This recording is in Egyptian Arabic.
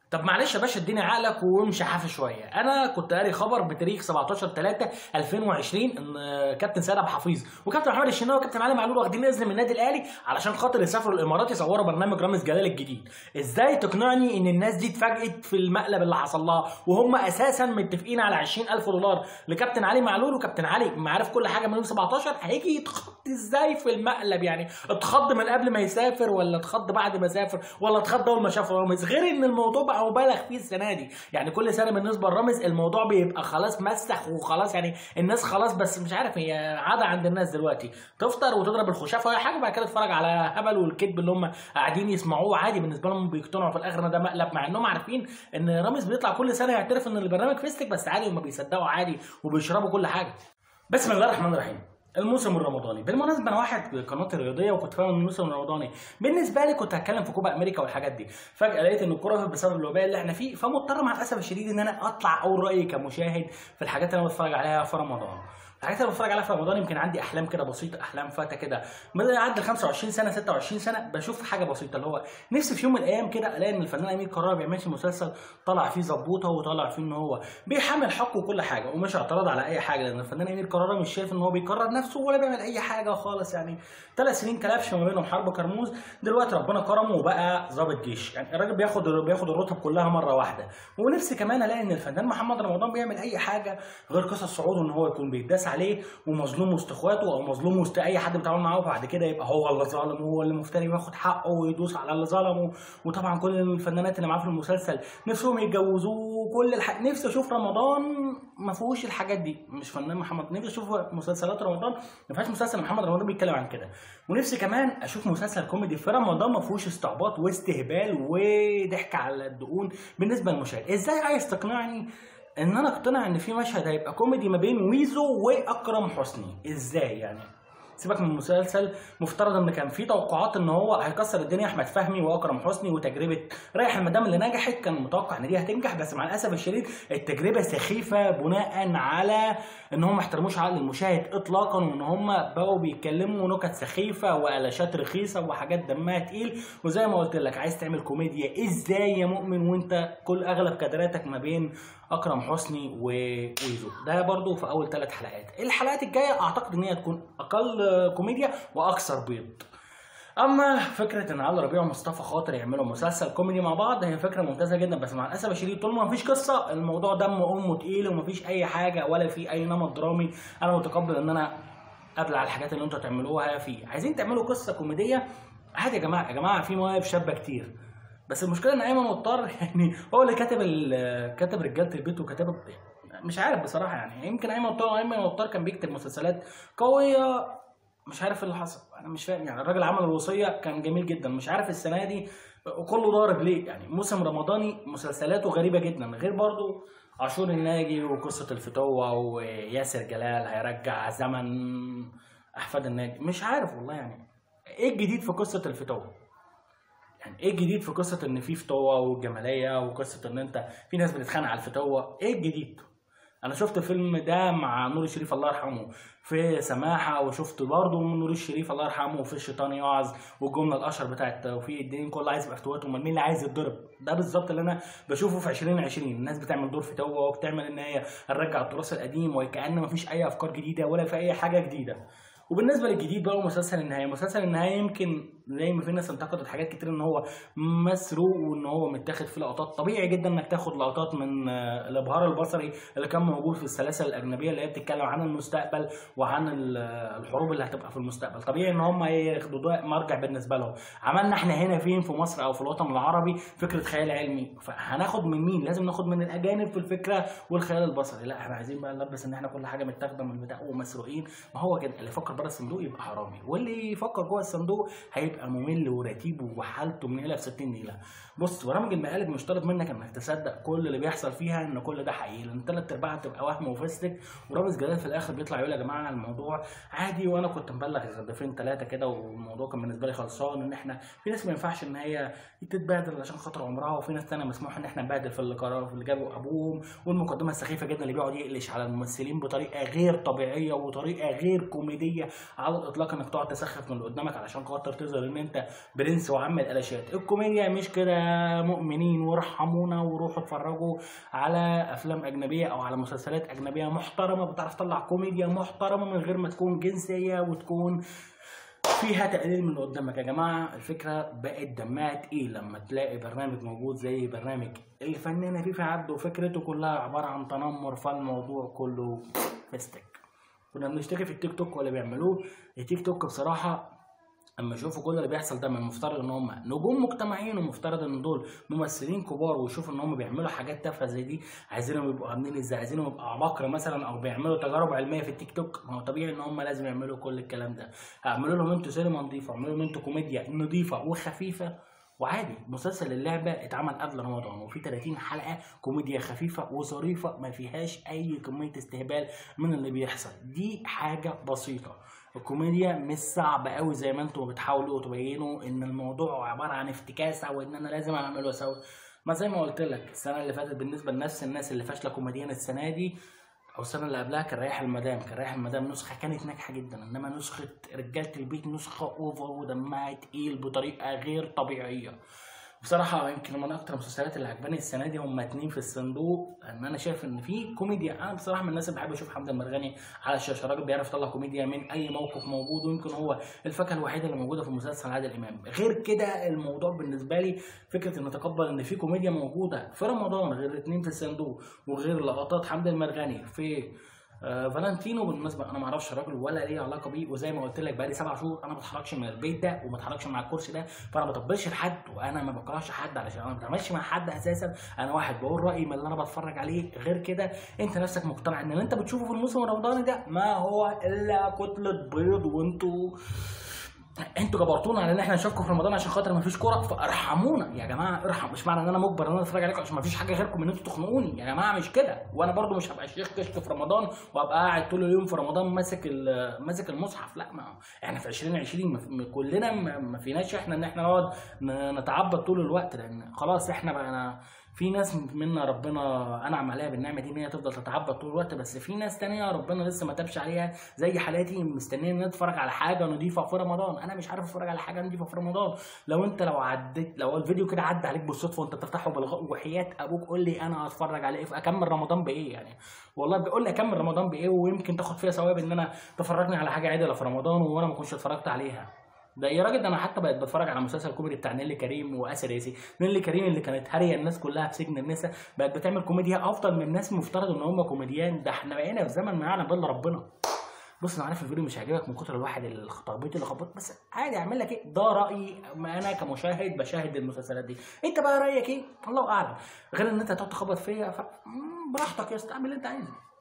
طب معلش يا باشا اديني عقلك وامشي حافي شويه انا كنت قاري خبر بتاريخ 17 3 2020 ان كابتن سيد عبد الحفيظ وكابتن محمد الشناوي وكابتن علي معلول واخدين اذن من النادي الاهلي علشان خاطر يسافروا الامارات يصوروا برنامج رامز جلال الجديد ازاي تقنعني ان الناس دي اتفاجئت في المقلب اللي حصل لها وهم اساسا متفقين على 20000 دولار لكابتن علي معلول وكابتن علي معارف كل حاجه من يوم 17 هيجي يتخض ازاي في المقلب يعني اتخض من قبل ما يسافر ولا اتخض بعد ما سافر ولا اتخض اول ما شاف رامز غير ان الموضوع بقى مبالغ فيه السنه دي يعني كل سنه بالنسبه لرامز الموضوع بيبقى خلاص مسخ وخلاص يعني الناس خلاص بس مش عارف هي عاده عند الناس دلوقتي تفطر وتضرب الخشافه ولا حاجه بعد كده تتفرج على هبل والكذب اللي هم قاعدين يسمعوه عادي بالنسبه لهم بيقتنعوا في الاخر ان ده مقلب مع انهم عارفين ان رامز بيطلع كل سنه يعترف ان البرنامج فيستك بس عادي هم بيصدقوا عادي وبيشربوا كل حاجه بسم الله الرحمن الرحيم الموسم الرمضاني بالمناسبه انا واحد قناه رياضيه وكنت فاهم الموسم الرمضاني بالنسبه لي كنت هتكلم في كوبا امريكا والحاجات دي فجاه لقيت ان الكوره بسبب الوباء اللي احنا فيه فمضطر مع الاسف الشديد ان انا اطلع اقول رايي كمشاهد في الحاجات اللي انا بتفرج عليها في رمضان الحاجات اللي بتفرج عليها في رمضان يمكن عندي احلام كده بسيطه احلام فاتة كده بدل اعدي 25 سنه 26 سنه بشوف حاجه بسيطه اللي هو نفسي في يوم من الايام كده الاقي ان الفنان امير قرار بيعمل مسلسل طلع فيه ظبوطه وطلع فيه ان هو بيحمل حقه وكل حاجه ومش اعتراض على اي حاجه لان الفنان امير قرار مش شايف ان هو بيكرر نفسه ولا بيعمل اي حاجه خالص يعني ثلاث سنين كلبش ما بينهم حرب كرموز دلوقتي ربنا كرمه وبقى ضابط جيش يعني الراجل بياخد بياخد الرتب كلها مره واحده ونفسي كمان الاقي ان الفنان محمد رمضان بيعمل اي حاجه غير قصص صعوده ان هو يكون بيتداس عليه ومظلوم وسط اخواته او مظلوم وسط اي حد بيتعامل معاه وبعد كده يبقى هو اللي ظالم وهو اللي مفتري وياخد حقه ويدوس على اللي ظلمه وطبعا كل الفنانات اللي معاه في المسلسل نفسهم يتجوزوه وكل الح... نفسي اشوف رمضان ما فيهوش الحاجات دي مش فنان محمد نفسي اشوف مسلسلات رمضان ما فيهاش مسلسل محمد رمضان بيتكلم عن كده ونفسي كمان اشوف مسلسل كوميدي في رمضان ما فيهوش استعباط واستهبال وضحك على الدقون بالنسبه للمشاهد ازاي عايز تقنعني ان انا اقتنع ان في مشهد هيبقى كوميدي ما بين ويزو واكرم حسني ازاي يعني سيبك من المسلسل مفترض ان كان في توقعات ان هو هيكسر الدنيا احمد فهمي واكرم حسني وتجربه رايح المدام اللي نجحت كان متوقع ان دي هتنجح بس مع الاسف الشديد التجربه سخيفه بناء على ان هم ما احترموش عقل المشاهد اطلاقا وان هم بقوا بيتكلموا نكت سخيفه وقلاشات رخيصه وحاجات دمها تقيل وزي ما قلت لك عايز تعمل كوميديا ازاي يا مؤمن وانت كل اغلب كادراتك ما بين اكرم حسني وويزو ده برضو في اول ثلاث حلقات الحلقات الجايه اعتقد ان هي تكون اقل كوميديا واكثر بيض اما فكره ان علي ربيع ومصطفى خاطر يعملوا مسلسل كوميدي مع بعض هي فكره ممتازه جدا بس مع الاسف الشديد طول ما مفيش قصه الموضوع دم امه تقيل ومفيش اي حاجه ولا في اي نمط درامي انا متقبل ان انا ابلع الحاجات اللي انتوا تعملوها فيه عايزين تعملوا قصه كوميديه عادي يا جماعه يا جماعه في مواهب شابه كتير بس المشكله ان ايمن مضطر يعني هو اللي كاتب ال- كاتب رجاله البيت وكاتب مش عارف بصراحه يعني يمكن ايمن مضطر ايمن مضطر كان بيكتب مسلسلات قويه مش عارف اللي حصل انا مش فاهم يعني الراجل عمل الوصيه كان جميل جدا مش عارف السنه دي كله ضارب ليه يعني موسم رمضاني مسلسلاته غريبه جدا غير برضو عاشور الناجي وقصه الفتوه وياسر جلال هيرجع زمن احفاد الناجي مش عارف والله يعني ايه الجديد في قصه الفتوه يعني ايه الجديد في قصه ان في فتوه والجماليه وقصه ان انت في ناس بتتخانق على الفتوه ايه الجديد انا شفت الفيلم ده مع نور الشريف الله يرحمه في سماحه وشفت برضه من نور الشريف الله يرحمه في الشيطان يوعظ والجمله الاشهر بتاعت توفيق الدين كل عايز يبقى فتوات امال مين اللي عايز يتضرب ده بالظبط اللي انا بشوفه في 2020 الناس بتعمل دور فتوه وبتعمل ان هي نرجع التراث القديم وكأن مفيش اي افكار جديده ولا في اي حاجه جديده وبالنسبه للجديد بقى مسلسل النهايه مسلسل النهايه يمكن زي ما في ناس انتقدت حاجات كتير ان هو مسروق وان هو متاخد فيه لقطات طبيعي جدا انك تاخد لقطات من آه، الابهار البصري اللي كان موجود في السلاسل الاجنبيه اللي هي بتتكلم عن المستقبل وعن ال- الحروب اللي هتبقى في المستقبل طبيعي ان هم ياخدوا ده مرجع بالنسبه لهم عملنا احنا هنا فين في مصر او في الوطن العربي فكره خيال علمي فهناخد من مين لازم ناخد من الاجانب في الفكره والخيال البصري لا احنا عايزين بقى نلبس ان احنا كل حاجه متاخده من البتاع ومسروقين ما هو كده اللي يفكر بره الصندوق يبقى حرامي واللي يفكر جوه الصندوق هيبقى ممل ورتيب وحالته من هنا في 60 نيله بص برامج المقالب مش طالب منك انك تصدق كل اللي بيحصل فيها ان كل ده حقيقي لان ثلاث ارباعها بتبقى وهم وفستك ورامز جلال في الاخر بيطلع يقول يا جماعه الموضوع عادي وانا كنت مبلغ غدافين ثلاثه كده والموضوع كان بالنسبه لي خلصان ان احنا في ناس ما ينفعش ان هي تتبهدل عشان خاطر عمرها وفي ناس تانية مسموح ان احنا نبهدل في اللي قرار في اللي جابوا ابوهم والمقدمه السخيفه جدا اللي بيقعد يقلش على الممثلين بطريقه غير طبيعيه وطريقه غير كوميديه على الاطلاق انك تقعد تسخف من اللي قدامك علشان خاطر تظهر ان ان انت برنس وعم القلاشات الكوميديا مش كده يا مؤمنين وارحمونا وروحوا اتفرجوا على افلام اجنبيه او على مسلسلات اجنبيه محترمه بتعرف تطلع كوميديا محترمه من غير ما تكون جنسيه وتكون فيها تقليل من اللي قدامك يا جماعه الفكره بقت دمها تقيل لما تلاقي برنامج موجود زي برنامج الفنانه فيفا عبده وفكرته كلها عباره عن تنمر فالموضوع كله فيستك كنا بنشتكي في التيك توك واللي بيعملوه التيك توك بصراحه اما يشوفوا كل اللي بيحصل ده من المفترض ان هم نجوم مجتمعين ومفترض ان دول ممثلين كبار ويشوفوا ان هم بيعملوا حاجات تافهه زي دي عايزينهم يبقوا عاملين ازاي عايزينهم يبقوا عباقره مثلا او بيعملوا تجارب علميه في التيك توك ما هو طبيعي ان هم لازم يعملوا كل الكلام ده اعملوا لهم انتوا سينما نظيفه اعملوا لهم انتوا كوميديا نظيفه وخفيفه وعادي مسلسل اللعبه اتعمل قبل رمضان وفي 30 حلقه كوميديا خفيفه وظريفه ما فيهاش اي كميه استهبال من اللي بيحصل دي حاجه بسيطه الكوميديا مش صعبة قوي زي ما انتوا بتحاولوا تبينوا ان الموضوع عبارة عن افتكاسة وان انا لازم اعمل واسوي ما زي ما قلت لك السنة اللي فاتت بالنسبة لنفس الناس اللي فاشلة كوميديا السنة دي او السنة اللي قبلها كان رايح المدام كان رايح المدام نسخة كانت ناجحة جدا انما نسخة رجالة البيت نسخة اوفر ودمها تقيل بطريقة غير طبيعية بصراحة يمكن من أكتر المسلسلات اللي عجباني السنة دي هم اتنين في الصندوق لأن أنا شايف إن في كوميديا أنا بصراحة من الناس اللي بحب أشوف حمد المرغني على الشاشة راجل بيعرف يطلع كوميديا من أي موقف موجود ويمكن هو الفاكهة الوحيدة اللي موجودة في مسلسل عادل إمام غير كده الموضوع بالنسبة لي فكرة إن أتقبل إن في كوميديا موجودة في رمضان غير اتنين في الصندوق وغير لقطات حمد المرغني في آه فالنتينو بالمناسبه انا ما اعرفش الراجل ولا ليه علاقه بيه وزي ما قلت لك بقالي سبع شهور انا ما بتحركش من البيت ده وما بتحركش مع الكرسي ده فانا ما بطبلش لحد وانا ما بكرهش حد علشان انا ما بتعاملش مع حد اساسا انا واحد بقول رايي من اللي انا بتفرج عليه غير كده انت نفسك مقتنع ان اللي انت بتشوفه في الموسم الرمضاني ده ما هو الا كتله بيض وانتوا انتوا جبرتونا على ان احنا نشوفكم في رمضان عشان خاطر مفيش كوره فارحمونا يا جماعه ارحم مش معنى ان انا مجبر ان انا اتفرج عليكم عشان مفيش حاجه غيركم ان انتوا تخنقوني يا جماعه مش كده وانا برضو مش هبقى شيخ كشك في رمضان وابقى قاعد طول اليوم في رمضان ماسك ال- ماسك المصحف لا ما احنا في 2020 ما في- كلنا ما- ما فيناش احنا ان احنا نقعد ن- نتعبد طول الوقت لان خلاص احنا بقى في ناس منا ربنا انعم عليها بالنعمه دي ان هي تفضل تتعبد طول الوقت بس في ناس تانية ربنا لسه ما تابش عليها زي حالاتي مستنيين ان اتفرج على حاجه نضيفه في رمضان انا مش عارف اتفرج على حاجه نضيفه في رمضان لو انت لو عديت لو الفيديو كده عدى عليك بالصدفه وانت بتفتحه بالغ وحياه ابوك قول لي انا هتفرج على ايه اكمل رمضان بايه يعني والله بقول لي اكمل رمضان بايه ويمكن تاخد فيها ثواب ان انا تفرجني على حاجه عادله في رمضان وانا ما كنتش اتفرجت عليها ده يا راجل ده انا حتى بقيت بتفرج على مسلسل كوميدي بتاع نيلي كريم واسر ياسين نيلي كريم اللي كانت هاريه الناس كلها في سجن النساء بقت بتعمل كوميديا افضل من ناس مفترض ان هم كوميديان ده احنا بقينا في زمن ما يعلم بالله ربنا بص انا عارف الفيديو مش هيعجبك من كتر الواحد الخطابيط اللي خبط بس عادي اعمل لك ايه ده رايي ما انا كمشاهد بشاهد المسلسلات دي انت بقى رايك ايه الله اعلم غير ان انت تقعد تخبط فيا ف... مم، براحتك يا اسطى اعمل اللي انت عايزه